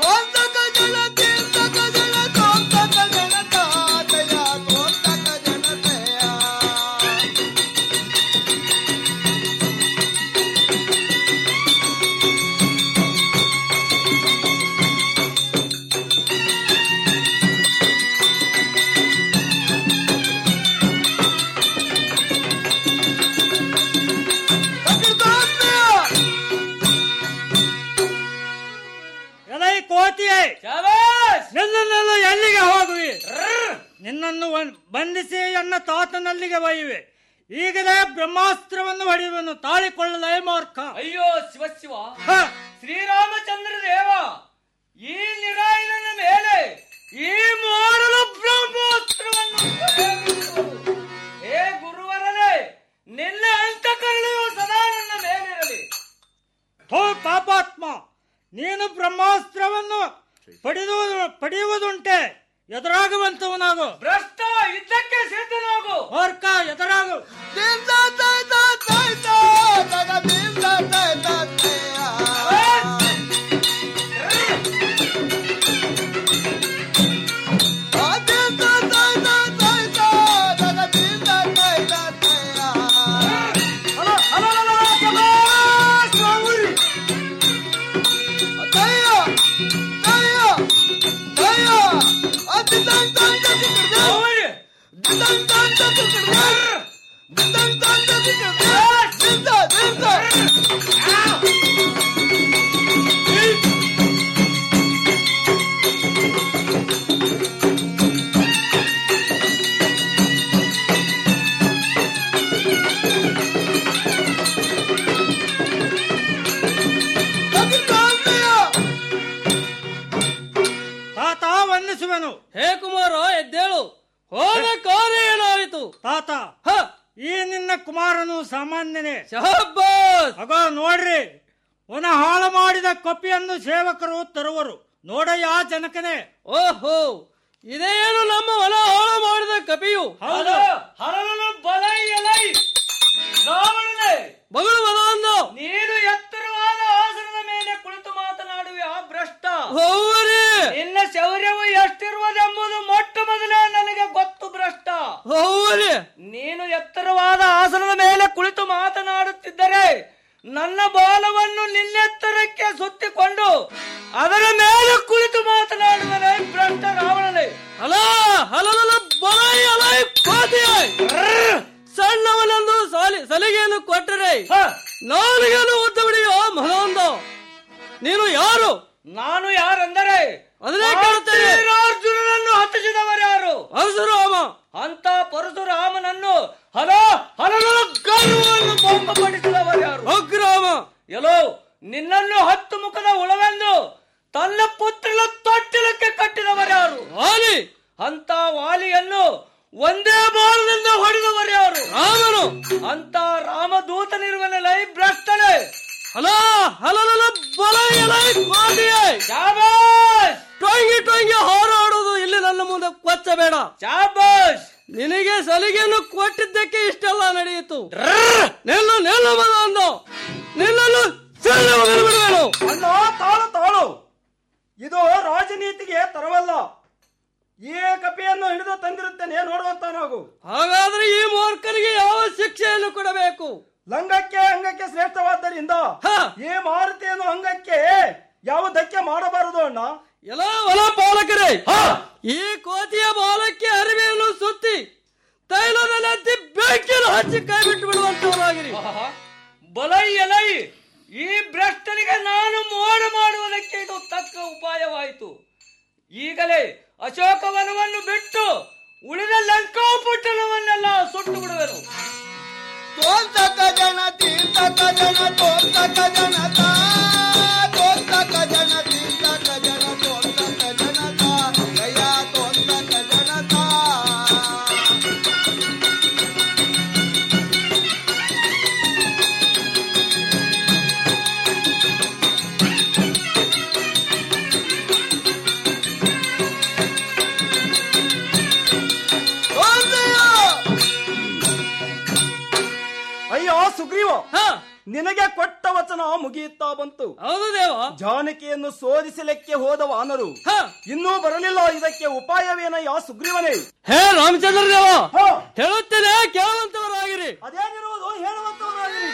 ಎಲೈ ಕೋತಿಯೇ ನಿನ್ನನ್ನೆಲ್ಲ ಎಲ್ಲಿಗೆ ಹೋಗುವಿ ನಿನ್ನನ್ನು ಒನ್- ಬಂಧಿಸಿ ಎನ್ನ ತಾತನಲ್ಲಿಗೆ ಒಯ್ಯುವೆ ಈಗಲೇ ಬ್ರಹ್ಮಾಸ್ತ್ರವನ್ನು ಹೊಡೆಯುವನು ತಾಳಿಕೊಳ್ಳಲೇ ಮೂರ್ಖ ಅಯ್ಯೋ ಶಿವ ಶಿವ ಶ್ರೀರಾಮಚಂದ್ರ ದೇವ ಈ ನಿರಾಯನ ಮೇಲೆ ಈ ಮಾಡಲು ಬ್ರಹ್ಮೋಸ್ತ್ರವನ್ನು ಪ್ರಯೋಗಿಸುವುದು. ಹೇ ಗುರುವರನೇ ನಿನ್ನ ಅಂತಃಕರಣೆಯು ಸದಾ ನನ್ನ ಮೇಲಿರಲಿ ಹೋ ಪಾಪಾತ್ಮ ನೀನು ಬ್ರಹ್ಮಾಸ್ತ್ರವನ್ನು ಪಡೆದು ಪಡೆಯುವುದುಂಟೆ ಎದುರಾಗುವಂತವನಾಗು ಭ್ರಷ್ಟ ಯುದ್ಧಕ್ಕೆ ಸಿದ್ಧನಾಗು ಓರ್ಕ ಎದುರಾಗು ತಾತ ವಂದಿಸುವೆನು ಹೇ ಕುಮಾರ ಎದ್ದೇಳು ಹೋದ ಕಾರ್ಯ ಏನಾಯಿತು ತಾತ ಈ ನಿನ್ನ ಕುಮಾರನು ಸಾಮಾನ್ಯನೇ ಶಹಬ್ಬಾಸ್ ಅಗ ನೋಡ್ರಿ ಒನ ಹಾಳು ಮಾಡಿದ ಕೊಪ್ಪಿಯನ್ನು ಸೇವಕರು ತರುವರು ನೋಡಯ್ಯ ಜನಕನೇ ಓಹೋ ಇದೇನು ನಮ್ಮ ಹೊಲ ಹಾಳು ಮಾಡಿದ ಕಪಿಯು ಹೌದು. ಹರಳನು ಬಲ ಎಲೈ ರಾವಣನೇ ಮಗಳು ಮಗಂದು ನೀನು ಎತ್ತರವಾದ ಆಸನದ ಮೇಲೆ ಕುಳಿತು ಮಾತನಾಡುವೆ ಆ ಭ್ರಷ್ಟ ಹೌವರಿ ನಿನ್ನ ಶೌರ್ಯವು ಎಷ್ಟಿರುವುದೆಂಬುದು ಮೊಟ್ಟ ಮೊದಲೇ ನನಗೆ ಗೊತ್ತು ಭ್ರಷ್ಟ ಹೌವರಿ ನೀನು ಎತ್ತರವಾದ ಆಸನದ ಮೇಲೆ ಕುಳಿತು ಮಾತನಾಡುತ್ತಿದ್ದರೆ ನನ್ನ ಬಾಲವನ್ನು ನಿನ್ನೆತ್ತರಕ್ಕೆ ಸುತ್ತಿಕೊಂಡು ಅದರ ಮೇಲೆ ಕುಳಿತು ಮಾತನಾಡುವನೇ ಭ್ರಷ್ಟ ರಾವಣನೇ ಅಲ ಹಲಲ ಬಲೈ ಅಲೈ ಕೋತಿಯೈ ಸಣ್ಣವನೆಂದು ಸಾಲಿ ಸಲಿಗೆಯನ್ನು ಕೊಟ್ಟರೆ ನಾಲಿಗೆಯನ್ನು ಉದ್ದ ಬಿಡಿಯೋ ಮಗಂದು ನೀನು ಯಾರು ನಾನು ಯಾರೆಂದರೆ ಅದನ್ನೇ ಕೇಳುತ್ತೇನೆ ಅರ್ಜುನನನ್ನು ಹತ್ತಿಸಿದವರು ಯಾರು ಪರಶುರಾಮ ಅಂತ ಪರಶುರಾಮನನ್ನು ಹಲ ಹಲಗಳ ಗರ್ವವನ್ನು ಭಂಗಪಡಿಸಿದವರು ಯಾರು ಅಗ್ರಾಮ ಎಲ್ಲೋ ನಿನ್ನನ್ನು ಹತ್ತು ಮುಖದ ಉಳವೆಂದು ತನ್ನ ಪುತ್ರನ ತೊಟ್ಟಿಲಕ್ಕೆ ಕಟ್ಟಿದವರು ಯಾರು ವಾಲಿ ಅಂತ ವಾಲಿಯನ್ನು ಒಂದೇ ಬಾಣದಿಂದ ಹೊಡೆದವರು ಯಾರು ರಾಮನು ಅಂತ ರಾಮದೂತನಿರುವನಲ್ಲ ಈ ಭ್ರಷ್ಟನೇ ಅಲ ಹಲಲ ಬಲೈ ಅಲೈ ಕೋತಿಯೈ ಶಾಬಾಷ್ ಟೊಂಗಿ ಟೊಂಗಿ ಹಾರಾಡುವುದು ಇಲ್ಲಿ ನನ್ನ ಮುಂದೆ ಕೊಚ್ಚಬೇಡ ಶಾಬಾಷ್ ನಿನಗೆ ಸಲಿಗೆಯನ್ನು ಕೊಟ್ಟಿದ್ದಕ್ಕೆ ಇಷ್ಟೆಲ್ಲ ನಡೆಯಿತು ನಿಲ್ಲು ನಿಲ್ಲು ಮಗ ಅಂದು ನಿನ್ನನ್ನು ಸೆಳ್ಳು ಬಿಡುವೆನು ಅಣ್ಣ ತಾಳು ತಾಳು ಇದು ರಾಜನೀತಿಗೆ ತರವಲ್ಲ ಈ ಕಪಿಯನ್ನು ಹಿಡಿದು ತಂದಿರುತ್ತೇನೆ ನೋಡುವಂತನಾಗು ಹಾಗಾದ್ರೆ ಈ ಮೂರ್ಖನಿಗೆ ಯಾವ ಶಿಕ್ಷೆಯನ್ನು ಕೊಡಬೇಕು ಲಂಗಕ್ಕೆ ಅಂಗಕ್ಕೆ ಶ್ರೇಷ್ಠವಾದ್ದರಿಂದ ಈ ಮಾರುತಿಯನ್ನು ಅಂಗಕ್ಕೆ ಯಾವ ಧಕ್ಕೆ ಮಾಡಬಾರದು ಅಣ್ಣ ಎಲ್ಲ ಹೊಲ ಪಾಲಕರೇ ಈ ಕೋತಿಯ ಬಾಲಕ್ಕೆ ಅರಿವೆಯನ್ನು ಸುತ್ತಿ ತೈಲದಲ್ಲಿ ಹತ್ತಿ ಬೆಂಕಿಯನ್ನು ಹಚ್ಚಿ ಕೈ ಬಿಟ್ಟು ಬಿಡುವಂತವರಾಗಿರಿ ಬಲೈ ಎಲೈ ಈ ಭ್ರಷ್ಟನಿಗೆ ನಾನು ಮೋಡ ಮಾಡುವುದಕ್ಕೆ ಇದು ತಕ್ಕ ಉಪಾಯವಾಯಿತು ಈಗಲೇ ಅಶೋಕವನವನ್ನು ಬಿಟ್ಟು ಉಳಿದ ಲಂಕಾಪಟ್ಟಣವನ್ನೆಲ್ಲ ಸುಟ್ಟು ಬಿಡುವೆನು ತೋರ್ತಕ ಜನ ತೀರ್ಥಕ ಜನ ತೋರ್ತಕ ಜನತ ತೋರ್ತಕ ಜನ ತೀರ್ಥಕ ಜನ ತೋರ್ತಕ ಜನತ ಗಯ ತೋರ್ತಕ ಜನತ ಅಯ್ಯೋ ಸುಗ್ರೀವ ನಿನಗೆ ಕೊಟ್ಟ ವಚನ ಮುಗಿಯುತ್ತಾ ಬಂತು ಹೌದು ದೇವ ಜಾನಕಿಯನ್ನು ಶೋಧಿಸಲಿಕ್ಕೆ ಹೋದ ವಾನರು ಇನ್ನೂ ಬರಲಿಲ್ಲ ಇದಕ್ಕೆ ಉಪಾಯವೇನಯ್ಯ ಸುಗ್ರೀವನೇ ಹೇ ರಾಮಚಂದ್ರ ದೇವ ಹೇಳುತ್ತೇನೆ ಕೇಳುವಂತವರಾಗಿರಿ ಅದೇನಿರುವುದು ಹೇಳುವಂತವರಾಗಿರಿ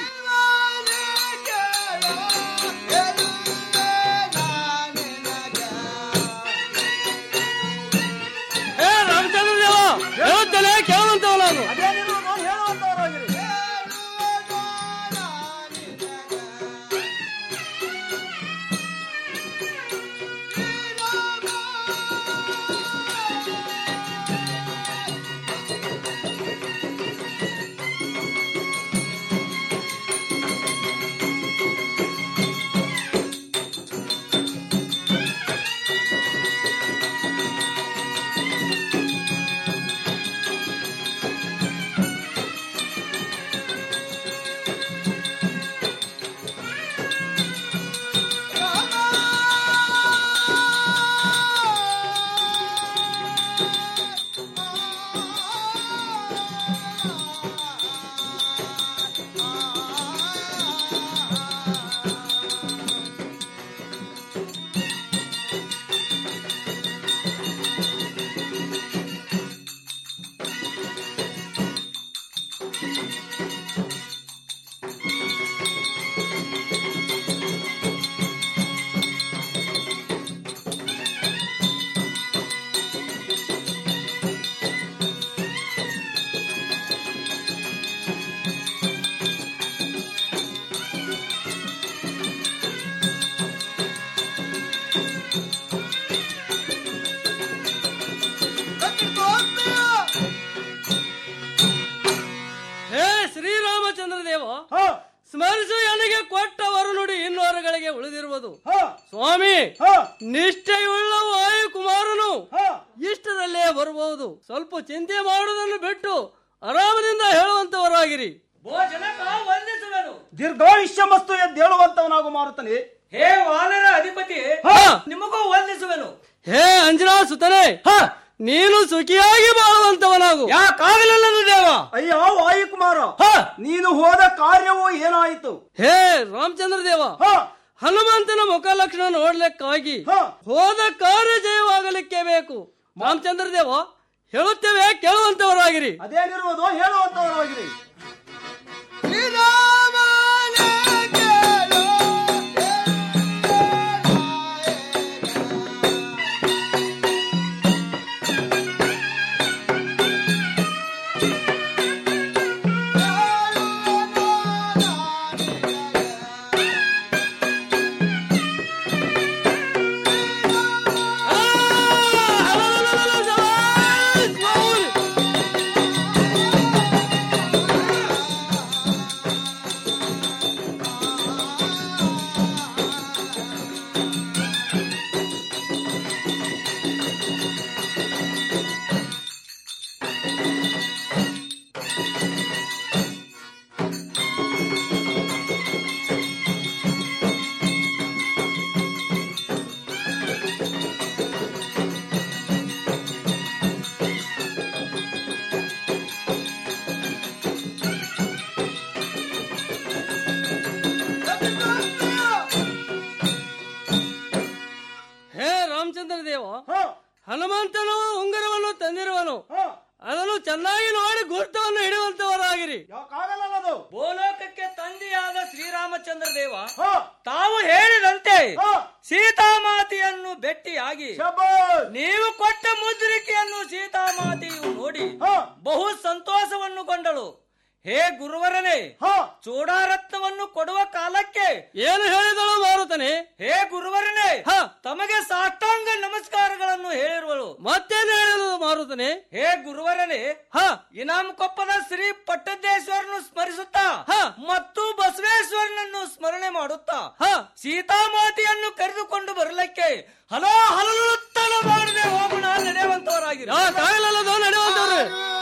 ಹೇ ರಾಮಚಂದ್ರ ದೇವ ಹೇಳುತ್ತೇನೆ ಕೇಳುವಂತವನಾಗು ಅದೇನಿರುವುದು ಹೇಳುವಂತವರಾಗಿರಿ ಸ್ಮರಿಸು ನನಗೆ ಕೊಟ್ಟವರು ನುಡಿ ಇನ್ನೋರುಗಳಿಗೆ ಉಳಿದಿರುವುದು ಸ್ವಾಮಿ ನಿಷ್ಠೆಯುಳ್ಳ ವಾಯುಕುಮಾರನು ಇಷ್ಟದಲ್ಲೇ ಬರಬಹುದು ಸ್ವಲ್ಪ ಚಿಂತೆ ಮಾಡುವುದನ್ನು ಬಿಟ್ಟು ಆರಾಮದಿಂದ ಹೇಳುವಂತವರಾಗಿರಿ ಭೋಜನಕ ವಂದಿಸುವೆನು ದೀರ್ಘಾಯುಷ್ಯ ಮಸ್ತು ಎದ್ದೇಳುವಂತವನಾಗು ಮಾರುತ್ತಾನೆ ಹೇ ವಾನರ ಅಧಿಪತಿ ನಿಮಗೂ ವಂದಿಸುವೆನು ಹೇ ಅಂಜನಾ ಸುತನೆ ನೀನು ಸುಖಿಯಾಗಿ ಬಾಳುವಂತವನಾಗು ಯಾಕಾಗಲಿಲ್ಲದು ದೇವ ಅಯ್ಯ ವಾಯುಕುಮಾರ ನೀನು ಹೋದ ಕಾರ್ಯವು ಏನಾಯಿತು ಹೇ ರಾಮಚಂದ್ರ ದೇವ ಹನುಮಂತನ ಮುಖ ಲಕ್ಷಣ ನೋಡ್ಲಿಕ್ಕಾಗಿ ಹೋದ ಕಾರ್ಯ ಜಯವಾಗಲಿಕ್ಕೆ ಬೇಕು ರಾಮಚಂದ್ರ ದೇವ ಹೇಳುತ್ತೇವೆ ಕೇಳುವಂತವರಾಗಿರಿ ಅದೇನಿರುವುದು ಹೇಳುವಂತವರಾಗಿರಿ ಹೇ ರಾಮಚಂದ್ರ ದೇವ ಹನುಮಂತನು ಉಂಗುರವನ್ನು ತಂದಿರುವನು ಅದನ್ನು ಚೆನ್ನಾಗಿ ನೋಡಿ ಗುರುತವನ್ನು ಹಿಡಿಯುವಂತವರಾಗಿರಿ ಭೂಲೋಕಕ್ಕೆ ತಂದೆಯಾದ ಶ್ರೀರಾಮಚಂದ್ರ ದೇವ ತಾವು ಹೇಳಿದಂತೆ ಸೀತಾಮಾತೆಯನ್ನು ಭೇಟಿಯಾಗಿ ನೀವು ಕೊಟ್ಟ ಮುದ್ರಿಕೆಯನ್ನು ಸೀತಾಮಾತೆಯು ನೋಡಿ ಬಹು ಸಂತೋಷವನ್ನು ಗೊಂಡಳು ಹೇ ಗುರುವರನೇ ಚೂಡಾರತ್ನವನ್ನು ಕೊಡುವ ಕಾಲಕ್ಕೆ ಏನು ಹೇಳಿದಳು ಮಾರುತನೆ ಹೇ ಗುರುವರನೇ ತಮಗೆ ಸಾಷ್ಟಾಂಗ ನಮಸ್ಕಾರಗಳನ್ನು ಹೇಳಿರುವಳು ಮತ್ತೇನು ಹೇಳಲು ಮಾರುತನೆ ಹೇ ಗುರುವರನೇ ಇನಾಮ್ ಕೊಪ್ಪದ ಶ್ರೀ ಪಟ್ಟದೇಶ್ವರನು ಸ್ಮರಿಸುತ್ತಾ ಮತ್ತು ಬಸವೇಶ್ವರನನ್ನು ಸ್ಮರಣೆ ಮಾಡುತ್ತಾ ಸೀತಾಮಾತೆಯನ್ನು ಕರೆದುಕೊಂಡು ಬರಲಿಕ್ಕೆ ಹಲೋ ಹಲವು ತಡ ಮಾಡದೆ ಹೋಗೋಣ ನಡೆಯುವಂತವರಾಗಿರಿ ನಡೆಯುವಂತವ್ರು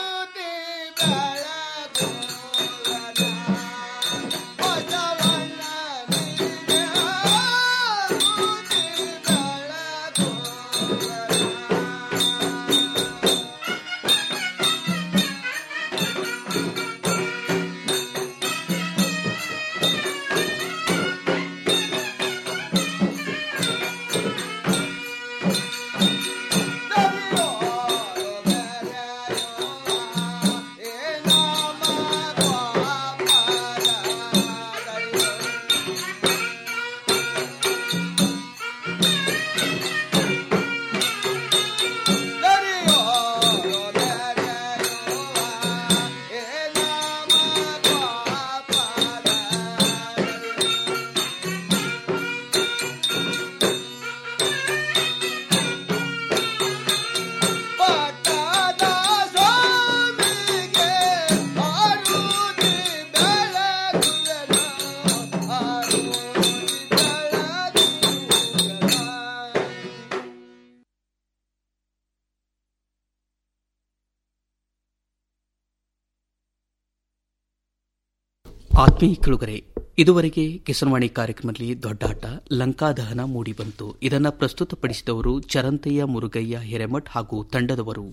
ಆತ್ಮೀಯ ಕೇಳುಗರೆ ಇದುವರೆಗೆ ಕಿಸನವಾಣಿ ಕಾರ್ಯಕ್ರಮದಲ್ಲಿ ದೊಡ್ಡಾಟ ಲಂಕಾದಹನ ಮೂಡಿಬಂತು ಇದನ್ನು ಪ್ರಸ್ತುತಪಡಿಸಿದವರು ಚರಂತಯ್ಯ ಮುರುಗಯ್ಯ ಹಿರೇಮಠ್ ಹಾಗೂ ತಂಡದವರು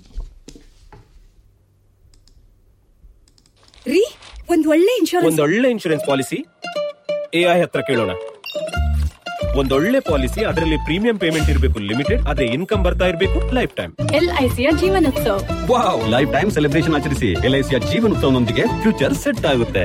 ರೀ ಒಂದ್ ಒಳ್ಳೆ ಇನ್ಶೂರೆನ್ಸ್ ಒಂದೊಳ್ಳೆ ಇನ್ಶೂರೆನ್ಸ್ ಪಾಲಿಸಿ ಎಐ ಹತ್ರ ಕೇಳೋಣ ಒಂದೊಳ್ಳೆ ಪಾಲಿಸಿ ಅದರಲ್ಲಿ ಪ್ರೀಮಿಯಂ ಪೇಮೆಂಟ್ ಇರಬೇಕು ಲಿಮಿಟೆಡ್ ಅದೇ ಇನ್ಕಮ್ ಬರ್ತಾ ಇರಬೇಕು ಲೈಫ್ ಟೈಮ್ ಎಲ್ಐಸಿಯ Jeevan Utsav wow life time celebration ಆಚರಿಸಿ ಎಲ್ಐಸಿಯ ಜೀವನೋತ್ಸವನೊಂದಿಗೆ ಫ್ಯೂಚರ್ ಸೆಟ್ ಆಗುತ್ತೆ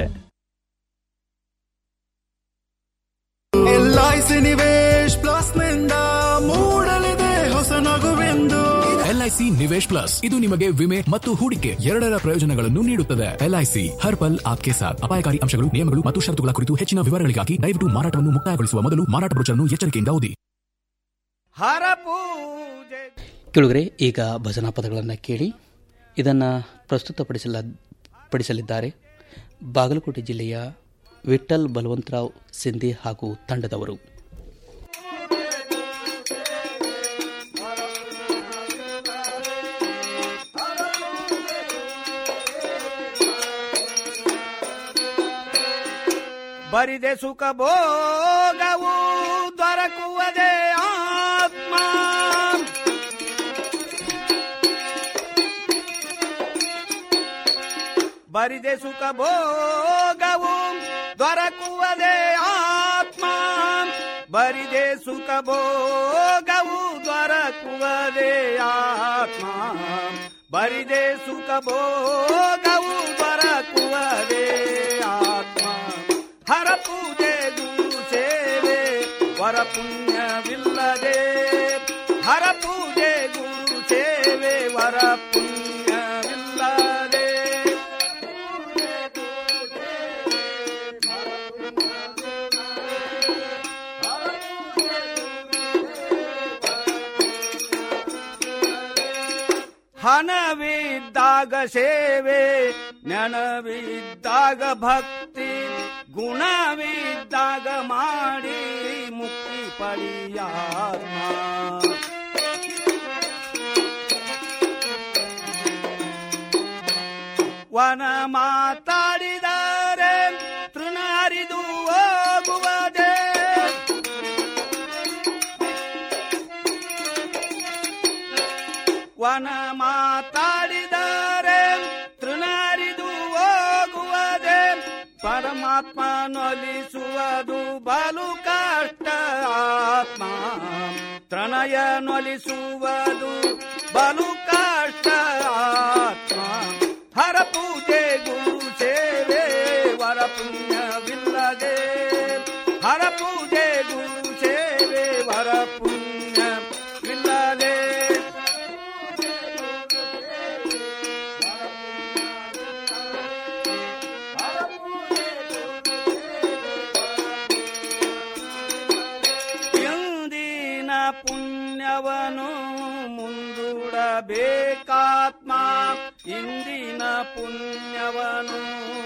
ಎಲ್ಐಸಿ ನಿವೇಶ್ ಪ್ಲಸ್ ನಿಂದ ಮೂಡಲಿದೆ ಹೊಸ ನಗುವೆಂದು ಎಲ್ಐಸಿ ನಿವೇಶ್ ಪ್ಲಸ್ ಇದು ನಿಮಗೆ ವಿಮೆ ಮತ್ತು ಹೂಡಿಕೆ ಎರಡರ ಪ್ರಯೋಜನಗಳನ್ನು ನೀಡುತ್ತದೆ ಎಲ್ಐಸಿ ಹರ್ ಪಲ್ ಆಪ್ಕೆ ಸಾಥ್ ಅಪಾಯಕಾರಿ ಅಂಶಗಳು ನಿಯಮಗಳು ಮತ್ತು ಷರತ್ತುಗಳ ಕುರಿತು ಹೆಚ್ಚಿನ ವಿವರಗಳಿಗಾಗಿ ದಯವಿಟ್ಟು ಮಾರಾಟವನ್ನು ಮುಕ್ತಾಯಗೊಳಿಸುವ ಮೊದಲು ಮಾರಾಟ ಬ್ರೋಚರ್ನ್ನು ಎಚ್ಚರಿಕೆಯಿಂದ ಓದಿ ಹರ ಪೂಜೆ ಕೇಳುಗರೆ ಈಗ ಭಜನಾ ಪದಗಳನ್ನು ಕೇಳಿ ಇದನ್ನು ಪ್ರಸ್ತುತಪಡಿಸಲ ಪಡಿಸಲಿದ್ದಾರೆ ಬಾಗಲಕೋಟೆ ಜಿಲ್ಲೆಯ ವಿಠಲ್ ಬಲವಂತರಾವ್ ಸಿಂಧಿ ಹಾಗೂ ತಂಡದವರು ಬರಿದೆ ಸುಖ ಭೋಗವು ದೊರಕುವುದೇ ಆತ್ಮ ಬರಿದೆ ಸುಖ ಭೋಗವು ದೊರಕುವುದೇ ಆತ್ಮ ಬರಿದೆ ಸುಖ ಭೋಗವು ದೊರಕುವುದೇ ಆತ್ಮ ಬರಿದೆ ಸುಖ ಭೋಗವು ದೊರಕುವುದೇ ಆತ್ಮ ಹರ ಪೂಜೆ ಗುರು ಸೇವೆ ವರ ಪುಣ್ಯವಿಲ್ಲದೆ ಹರ ಪೂಜೆ ಗುರು ಸೇವೆ ವರ ಪುಣ್ಯವಿಲ್ಲದೆ ಹಣವಿದ್ದಾಗ ಸೇವೆ ನೆನವಿದ್ದಾಗ ಭಕ್ತಿ ಗುಣವಿದ್ದಾಗ ಮಾಡಿ ಮುಕ್ತಿ ಪಡೆಯಾತ್ಮ ವನ ಮಾತಾಡಿದರೆ ತೃಣ ಹರಿದು ಹೋಗುವುದೇ ವನ ಮಾತಾಡಿದರೆ ತೃಣರಿದು ಹೋಗುವುದೇ ಪರಮಾತ್ಮ ನೊಲಿಸುವುದು ಬಲು ಕಷ್ಟ ಆತ್ಮ ತೃಣಯ ನೊಲಿಸುವುದು ಬಲು ಕಷ್ಟ ಆತ್ಮ ಹರ ಪೂಜೆ ಗುರು ಸೇವೆ ವರ ಪುಣ್ಯವಿಲ್ಲದೆ ಹರ ಪೂಜೆ ಗುರು ಸೇವೆ ವರ ಪುಣ್ಯವಿಲ್ಲದೆ ಇಂದಿನ ಪುಣ್ಯವನು ಮುಂದೂಡಬೇಕಾತ್ಮ ಇಂದಿನ ಪುಣ್ಯವನು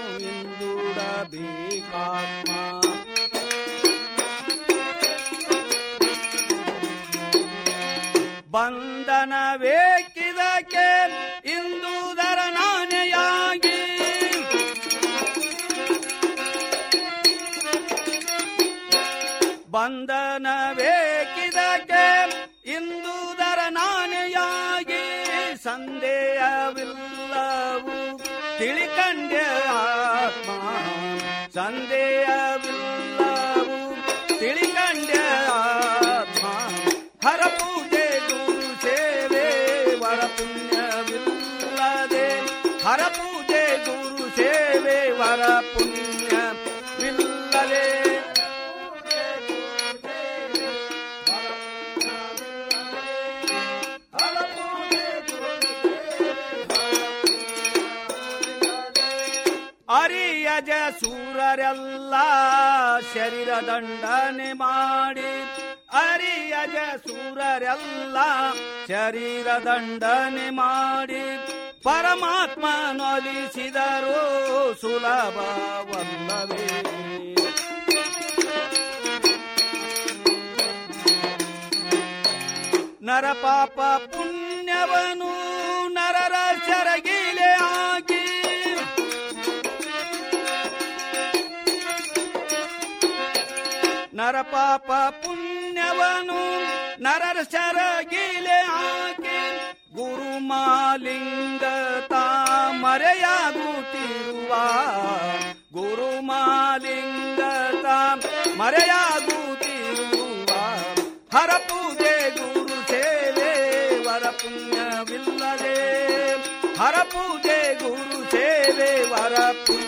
ಮುಂದೂಡಬೇಕಾತ್ಮ ಬಂಧನ ಬೇಕಿದಕ್ಕೆ ಇಂದುದರ ನಾನೆಯಾಗಿ ಬಂಧನ ಬೇಕಿದಕ್ಕೆ ಇಂದುದರ ನಾನೆಯಾಗಿ ಸಂದೇಹವಿಲ್ಲವು ತಿಳಿಕಂಡ್ಯ ಆತ್ಮ ಸಂದೇಹವಿಲ್ಲವು ತಿಳಿಕಂಡ್ಯ ಆತ್ಮ ಹರ ಪೂಜೆ ಗುರು ಸೇವೆ ವರ ಪುಣ್ಯವಿಲ್ಲದೆ ಹರ ಪೂಜೆ ಗುರು ಸೇವೆ ವರ ಪುಣ್ಯವಿಲ್ಲದೆ ಅರಿಯಜ ಸೂರರೆಲ್ಲ ಶರೀರ ದಂಡನೆ ಮಾಡಿ ಅರಿಯಜ ಸೂರರೆಲ್ಲ ಶರೀರ ದಂಡನೆ ಮಾಡಿ ಪರಮಾತ್ಮ ನೊಲಿಸಿದರು ಸುಲಭವಲ್ಲವೇ ನರ ಪಾಪ ಪುಣ್ಯವನು ನರರ ಸರಗಿಲೆ ಹಾಕಿ ನರ ಪಾಪ ಪುಣ್ಯವನು ನರರ ಸರಗಿಲೆ ಹಾಕಿ ಗುರು ಮಾಲಿಂಗ ತಾ ಮರೆಯಾಗುತ್ತಿರುವ ಗುರು ಮಾಲಿಂಗ ತಾ ಮರೆಯಾಗುತ್ತಿರುವ ಹರ ಪೂಜೆ ಗುರು ಸೇವೆ ವರ ಪುಣ್ಯವಿಲ್ಲದೆ ಹರ ಪೂಜೆ ಗುರು ಸೇವೆ ವರ ಪುಣ್ಯ